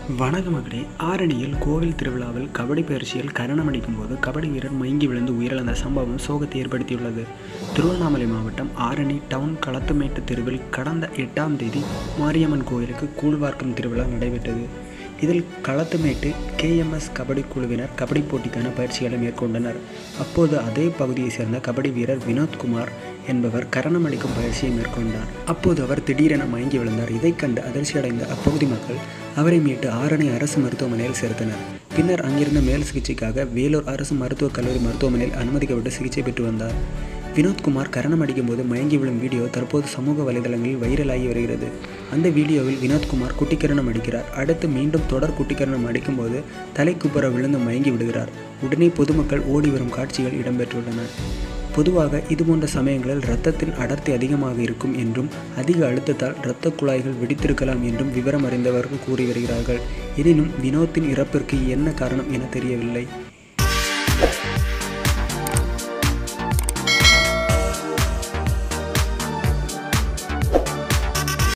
வணக்க மகளே ஆரணியில் கோவில் திருவிழாவில் கபடி பயிற்சியில் கரணம் அடிக்கும் போது கபடி வீரர் மயங்கி விழுந்து உயிரிழந்த சம்பவம் சோகத்தை ஏற்படுத்தியுள்ளது திருவண்ணாமலை மாவட்டம் ஆரணி டவுன் களத்துமேட்டு தெருவில் கடந்த எட்டாம் தேதி மாரியம்மன் கோயிலுக்கு கூழ்வார்க்கும் திருவிழா நடைபெற்றது இதில் களத்துமேட்டு கேஎம்எஸ் கபடி குழுவினர் கபடி போட்டிக்கான பயிற்சிகளை மேற்கொண்டனர் அப்போது அதே பகுதியைச் சேர்ந்த கபடி வீரர் வினோத்குமார் என்பவர் கரணம் அடிக்கும் பயிற்சியை மேற்கொண்டார் அப்போது அவர் திடீரென மயங்கி விழுந்தார் இதைக் கண்டு அதிர்ச்சியடைந்த அப்பகுதி மக்கள் அவரை மீட்டு ஆரணி அரசு மருத்துவமனையில் சேர்த்தனர் பின்னர் அங்கிருந்த மேல் சிகிச்சைக்காக வேலூர் அரசு மருத்துவக் கல்லூரி மருத்துவமனையில் அனுமதிக்கப்பட்டு சிகிச்சை பெற்று வந்தார் வினோத்குமார் கரணம் அடிக்கும்போது மயங்கி விழும் வீடியோ தற்போது சமூக வலைதளங்களில் வைரலாகி வருகிறது அந்த வீடியோவில் வினோத்குமார் குட்டிக்கரணம் அடிக்கிறார் அடுத்து மீண்டும் தொடர் குட்டிக்கரணம் அடிக்கும்போது தலைக்குப்புற விழுந்து மயங்கி விடுகிறார் உடனே பொதுமக்கள் ஓடி வரும் காட்சிகள் இடம்பெற்றுள்ளன பொதுவாக இதுபோன்ற சமயங்களில் இரத்தத்தின் அடர்த்தி அதிகமாக இருக்கும் என்றும் அதிக அழுத்தத்தால் இரத்த குழாய்கள் வெடித்திருக்கலாம் என்றும் விவரம் அறிந்தவர்கள் கூறி வருகிறார்கள் எனினும் வினோத்தின் இறப்பிற்கு என்ன காரணம் என தெரியவில்லை